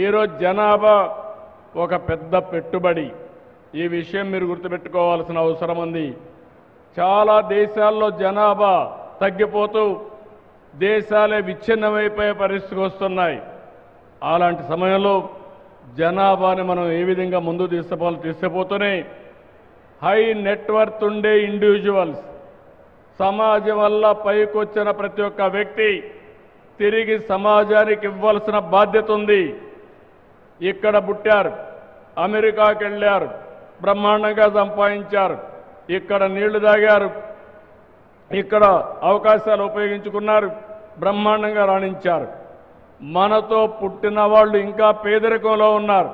ఈరోజు జనాభా ఒక పెద్ద పెట్టుబడి ఈ విషయం మీరు గుర్తుపెట్టుకోవాల్సిన అవసరం ఉంది చాలా దేశాల్లో జనాభా తగ్గిపోతూ దేశాలే విచ్ఛిన్నమైపోయే పరిస్థితికి వస్తున్నాయి అలాంటి సమయంలో జనాభాని మనం ఏ విధంగా ముందు తీసుకుపోవాలి తీసుకుపోతూనే హై నెట్వర్త్ ఉండే ఇండివిజువల్స్ సమాజం వల్ల పైకొచ్చిన ప్రతి ఒక్క వ్యక్తి తిరిగి సమాజానికి ఇవ్వాల్సిన బాధ్యత ఉంది ఇక్కడ పుట్టారు అమెరికాకి వెళ్ళారు బ్రహ్మాండంగా సంపాదించారు ఇక్కడ నీళ్లు తాగారు ఇక్కడ అవకాశాలు ఉపయోగించుకున్నారు బ్రహ్మాండంగా రాణించారు మనతో పుట్టిన వాళ్ళు ఇంకా పేదరికంలో ఉన్నారు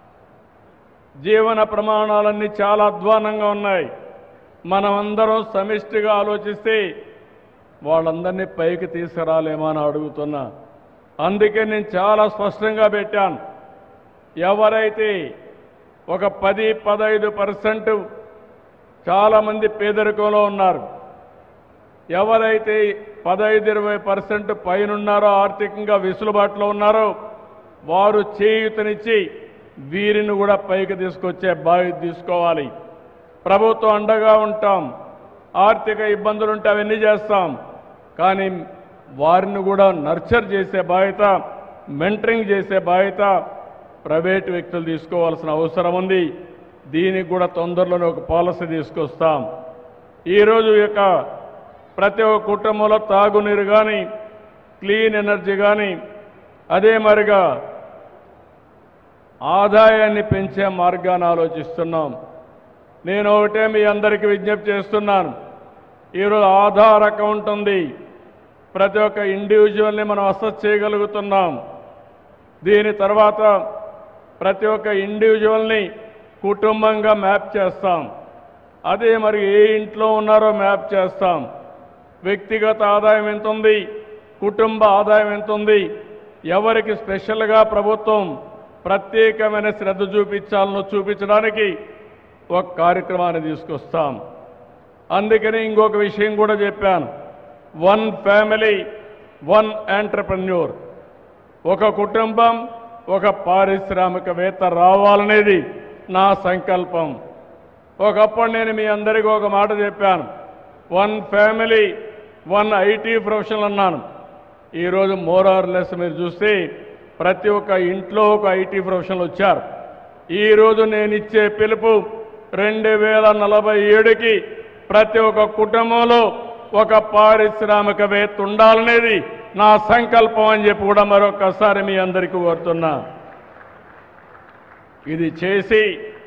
జీవన ప్రమాణాలన్నీ చాలా అధ్వానంగా ఉన్నాయి మనమందరం సమిష్టిగా ఆలోచిస్తే వాళ్ళందరినీ పైకి తీసుకురాలేమో అని అడుగుతున్నా అందుకే నేను చాలా స్పష్టంగా పెట్టాను ఎవరైతే ఒక పది పదహైదు పర్సెంట్ చాలామంది పేదరికంలో ఉన్నారు ఎవరైతే పదహైదు ఇరవై పర్సెంట్ పైనున్నారో ఆర్థికంగా వెసులుబాటులో ఉన్నారో వారు చేయూతనిచ్చి వీరిని కూడా పైకి తీసుకొచ్చే బాధ్యత తీసుకోవాలి ప్రభుత్వం అండగా ఉంటాం ఆర్థిక ఇబ్బందులు ఉంటే అవన్నీ చేస్తాం కానీ వారిని కూడా నర్చర్ చేసే బాధ్యత మెంటరింగ్ చేసే బాధ్యత ప్రైవేటు వ్యక్తులు తీసుకోవాల్సిన అవసరం ఉంది దీనికి కూడా తొందరలోనే ఒక పాలసీ తీసుకొస్తాం ఈరోజు ఈ యొక్క ప్రతి ఒక్క కుటుంబంలో తాగునీరు కానీ క్లీన్ ఎనర్జీ కానీ అదే మరిగా ఆదాయాన్ని పెంచే మార్గాన్ని ఆలోచిస్తున్నాం నేను ఒకటే మీ అందరికీ విజ్ఞప్తి చేస్తున్నాను ఈరోజు ఆధార్ అకౌంట్ ఉంది ప్రతి ఒక్క ఇండివిజువల్ని మనం అసెస్ చేయగలుగుతున్నాం దీని తర్వాత ప్రతి ఒక్క ఇండివిజువల్ని కుటుంబంగా మ్యాప్ చేస్తాం అదే మరి ఏ ఇంట్లో ఉన్నారో మ్యాప్ చేస్తాం వ్యక్తిగత ఆదాయం ఎంత ఉంది కుటుంబ ఆదాయం ఎంత ఉంది ఎవరికి స్పెషల్గా ప్రభుత్వం ప్రత్యేకమైన శ్రద్ధ చూపించాలనో చూపించడానికి ఒక కార్యక్రమాన్ని తీసుకొస్తాం అందుకని ఇంకొక విషయం కూడా చెప్పాను వన్ ఫ్యామిలీ వన్ ఎంటర్ప్రెన్యూర్ ఒక కుటుంబం ఒక పారిశ్రామికవేత్త రావాలనేది నా సంకల్పం ఒకప్పుడు నేను మీ అందరికీ ఒక మాట చెప్పాను one family one IT professional అన్నాను ఈరోజు మోర్ ఆర్ లెస్ మీరు చూస్తే ప్రతి ఒక్క ఇంట్లో ఒక ఐటీ ప్రొఫెషనల్ వచ్చారు ఈరోజు నేను ఇచ్చే పిలుపు రెండు వేల నలభై ఏడుకి ప్రతి ఒక్క కుటుంబంలో ఒక పారిశ్రామికవేత్త ఉండాలనేది నా సంకల్పం అని చెప్పి కూడా మరొకసారి మీ అందరికీ కోరుతున్నా ఇది చేసి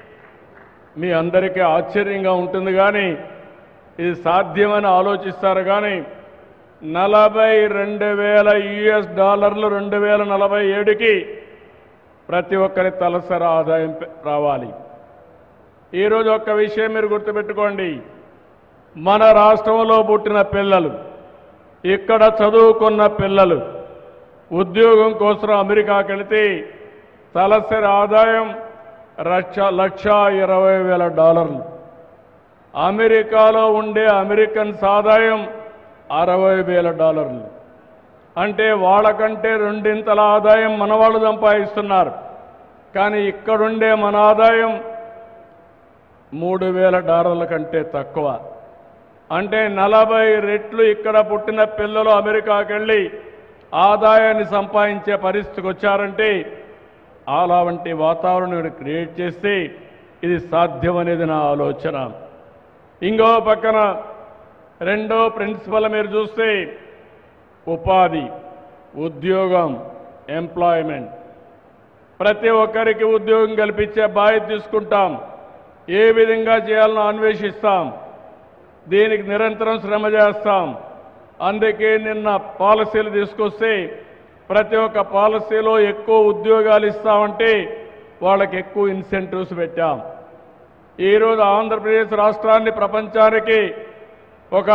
మీ అందరికీ ఆశ్చర్యంగా ఉంటుంది కానీ ఇది సాధ్యమని ఆలోచిస్తారు కానీ నలభై రెండు వేల యుఎస్ డాలర్లు రెండు వేల నలభై ఏడుకి ప్రతి ఒక్కరి తలసరి ఆదాయం పె- రావాలి ఈరోజు ఒక్క విషయం మీరు గుర్తుపెట్టుకోండి మన రాష్ట్రంలో పుట్టిన పిల్లలు ఇక్కడ చదువుకున్న పిల్లలు ఉద్యోగం కోసం అమెరికాకి వెళితే తలసరి ఆదాయం లక్ష లక్ష ఇరవై వేల డాలర్లు అమెరికాలో ఉండే అమెరికన్స్ ఆదాయం అరవై వేల డాలర్లు అంటే వాళ్ళకంటే రెండింతల ఆదాయం మన వాళ్ళు సంపాదిస్తున్నారు కానీ ఇక్కడుండే మన ఆదాయం మూడు వేల డాలర్ల కంటే తక్కువ అంటే నలభై రెట్లు ఇక్కడ పుట్టిన పిల్లలు అమెరికాకి వెళ్ళి ఆదాయాన్ని సంపాదించే పరిస్థితికి వచ్చారంటే అలా వంటి వాతావరణం క్రియేట్ చేస్తే ఇది సాధ్యమనేది నా ఆలోచన ఇంకో పక్కన రెండో ప్రిన్సిపల్ మీరు చూస్తే ఉపాధి ఉద్యోగం ఎంప్లాయ్మెంట్ ప్రతి ఒక్కరికి ఉద్యోగం కల్పించే బాధ్యత తీసుకుంటాం ఏ విధంగా చేయాలనో అన్వేషిస్తాం దీనికి నిరంతరం శ్రమ చేస్తాం అందుకే నిన్న పాలసీలు తీసుకొస్తే ప్రతి ఒక్క పాలసీలో ఎక్కువ ఉద్యోగాలు ఇస్తామంటే వాళ్ళకి ఎక్కువ ఇన్సెంటివ్స్ పెట్టాం ఈరోజు ఆంధ్రప్రదేశ్ రాష్ట్రాన్ని ప్రపంచానికి ఒక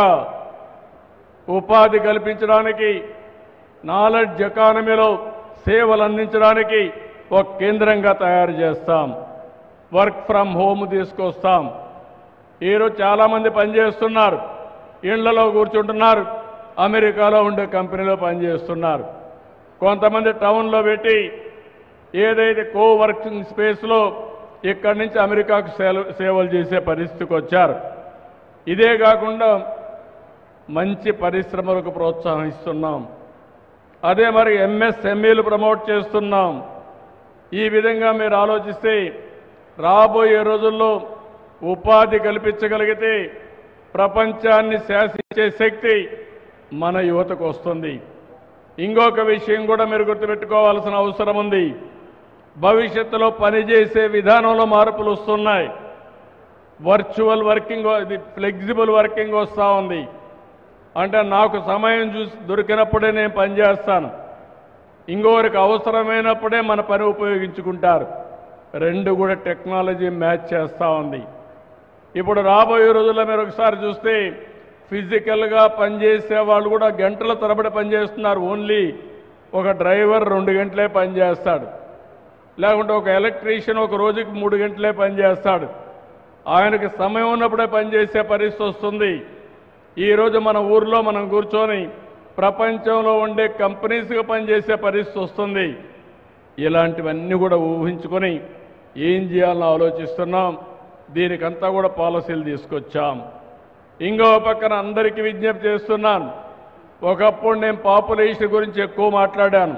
ఉపాధి కల్పించడానికి నాలెడ్జ్ ఎకానమీలో సేవలు అందించడానికి ఒక కేంద్రంగా తయారు చేస్తాం వర్క్ ఫ్రమ్ హోమ్ తీసుకొస్తాం ఈరోజు చాలామంది పనిచేస్తున్నారు ఇళ్లలో కూర్చుంటున్నారు అమెరికాలో ఉండే కంపెనీలో పనిచేస్తున్నారు కొంతమంది టౌన్లో పెట్టి ఏదైతే కో వర్కింగ్ స్పేస్లో ఇక్కడి నుంచి అమెరికాకు సేవ సేవలు చేసే పరిస్థితికి వచ్చారు ఇదే కాకుండా మంచి పరిశ్రమలకు ప్రోత్సాహం ఇస్తున్నాం అదే మరి ఎంఎస్ఎంఈలు ప్రమోట్ చేస్తున్నాం ఈ విధంగా మీరు ఆలోచిస్తే రాబోయే రోజుల్లో ఉపాధి కల్పించగలిగితే ప్రపంచాన్ని శాసించే శక్తి మన యువతకు వస్తుంది ఇంకొక విషయం కూడా మీరు గుర్తుపెట్టుకోవాల్సిన అవసరం ఉంది భవిష్యత్తులో పనిచేసే విధానంలో మార్పులు వస్తున్నాయి వర్చువల్ వర్కింగ్ ఇది ఫ్లెక్సిబుల్ వర్కింగ్ వస్తూ ఉంది అంటే నాకు సమయం చూసి దొరికినప్పుడే నేను పనిచేస్తాను ఇంకొకరికి అవసరమైనప్పుడే మన పని ఉపయోగించుకుంటారు రెండు కూడా టెక్నాలజీ మ్యాచ్ చేస్తూ ఉంది ఇప్పుడు రాబోయే రోజుల్లో మీరు ఒకసారి చూస్తే ఫిజికల్గా పనిచేసే వాళ్ళు కూడా గంటల తరబడి పనిచేస్తున్నారు ఓన్లీ ఒక డ్రైవర్ రెండు గంటలే పనిచేస్తాడు లేకుంటే ఒక ఎలక్ట్రీషియన్ ఒక రోజుకి మూడు గంటలే పనిచేస్తాడు ఆయనకి సమయం ఉన్నప్పుడే పనిచేసే పరిస్థితి వస్తుంది ఈరోజు మన ఊర్లో మనం కూర్చొని ప్రపంచంలో ఉండే కంపెనీస్గా పనిచేసే పరిస్థితి వస్తుంది ఇలాంటివన్నీ కూడా ఊహించుకొని ఏం చేయాలని ఆలోచిస్తున్నాం దీనికంతా కూడా పాలసీలు తీసుకొచ్చాం ఇంకో పక్కన అందరికీ విజ్ఞప్తి చేస్తున్నాను ఒకప్పుడు నేను పాపులేషన్ గురించి ఎక్కువ మాట్లాడాను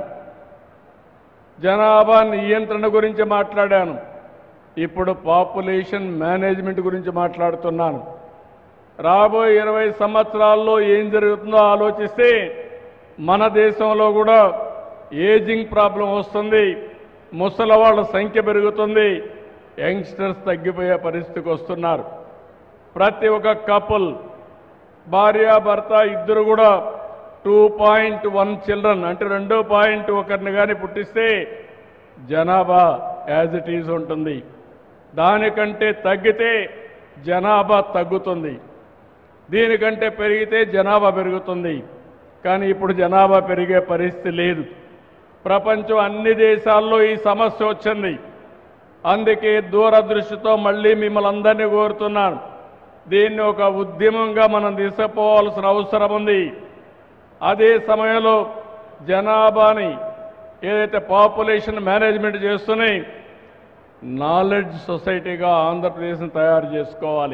జనాభా నియంత్రణ గురించి మాట్లాడాను ఇప్పుడు పాపులేషన్ మేనేజ్మెంట్ గురించి మాట్లాడుతున్నాను రాబోయే ఇరవై సంవత్సరాల్లో ఏం జరుగుతుందో ఆలోచిస్తే మన దేశంలో కూడా ఏజింగ్ ప్రాబ్లం వస్తుంది ముసలి వాళ్ళ సంఖ్య పెరుగుతుంది యంగ్స్టర్స్ తగ్గిపోయే పరిస్థితికి వస్తున్నారు ప్రతి ఒక్క కపుల్ భార్యాభర్త ఇద్దరు కూడా టూ పాయింట్ వన్ చిల్డ్రన్ అంటే రెండో పాయింట్ ఒకరిని కానీ పుట్టిస్తే జనాభా యాజ్ ఇట్ ఈజ్ ఉంటుంది దానికంటే తగ్గితే జనాభా తగ్గుతుంది దీనికంటే పెరిగితే జనాభా పెరుగుతుంది కానీ ఇప్పుడు జనాభా పెరిగే పరిస్థితి లేదు ప్రపంచం అన్ని దేశాల్లో ఈ సమస్య వచ్చింది అందుకే దూరదృష్టితో మళ్ళీ మిమ్మల్ని అందరినీ కోరుతున్నాను దీన్ని ఒక ఉద్యమంగా మనం తీసుకుపోవాల్సిన అవసరం ఉంది అదే సమయంలో జనాభాని ఏదైతే పాపులేషన్ మేనేజ్మెంట్ చేస్తున్నాయి నాలెడ్జ్ సొసైటీగా ఆంధ్రప్రదేశ్ని తయారు చేసుకోవాలి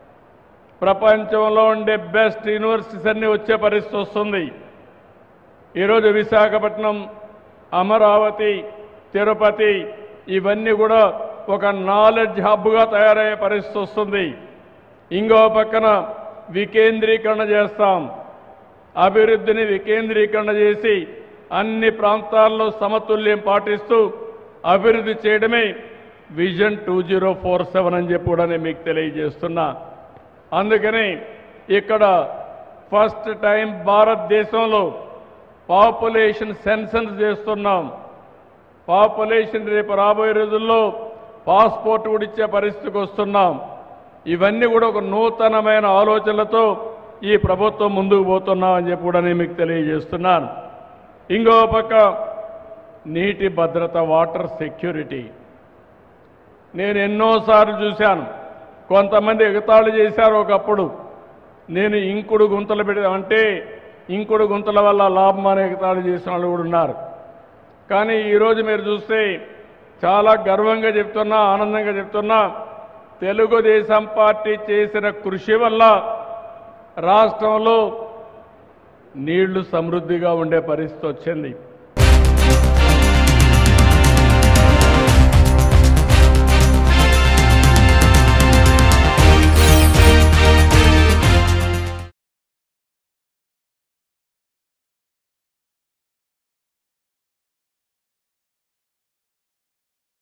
ప్రపంచంలో ఉండే బెస్ట్ యూనివర్సిటీస్ అన్ని వచ్చే పరిస్థితి వస్తుంది ఈరోజు విశాఖపట్నం అమరావతి తిరుపతి ఇవన్నీ కూడా ఒక నాలెడ్జ్ హబ్గా తయారయ్యే పరిస్థితి వస్తుంది ఇంకో పక్కన వికేంద్రీకరణ చేస్తాం అభివృద్ధిని వికేంద్రీకరణ చేసి అన్ని ప్రాంతాల్లో సమతుల్యం పాటిస్తూ అభివృద్ధి చేయడమే vision two zero four seven అని చెప్పి కూడా నేను మీకు తెలియజేస్తున్నా అందుకని ఇక్కడ ఫస్ట్ టైం భారతదేశంలో పాపులేషన్ సెన్సన్స్ చేస్తున్నాం పాపులేషన్ రేపు రాబోయే రోజుల్లో పాస్పోర్ట్ కూడా ఇచ్చే పరిస్థితికి వస్తున్నాం ఇవన్నీ కూడా ఒక నూతనమైన ఆలోచనలతో ఈ ప్రభుత్వం ముందుకు పోతున్నాం అని చెప్పి కూడా నేను మీకు తెలియజేస్తున్నాను ఇంకో పక్క నీటి భద్రత వాటర్ సెక్యూరిటీ నేను ఎన్నోసార్లు చూశాను కొంతమంది ఎగతాళి చేశారు ఒకప్పుడు నేను ఇంకుడు గుంతలు పెడి అంటే ఇంకుడు గుంతల వల్ల లాభం అనే ఎగతాళి చేసిన వాళ్ళు కూడా ఉన్నారు కానీ ఈరోజు మీరు చూస్తే చాలా గర్వంగా చెప్తున్నా ఆనందంగా చెప్తున్నా తెలుగుదేశం పార్టీ చేసిన కృషి వల్ల రాష్ట్రంలో నీళ్లు సమృద్ధిగా ఉండే పరిస్థితి వచ్చింది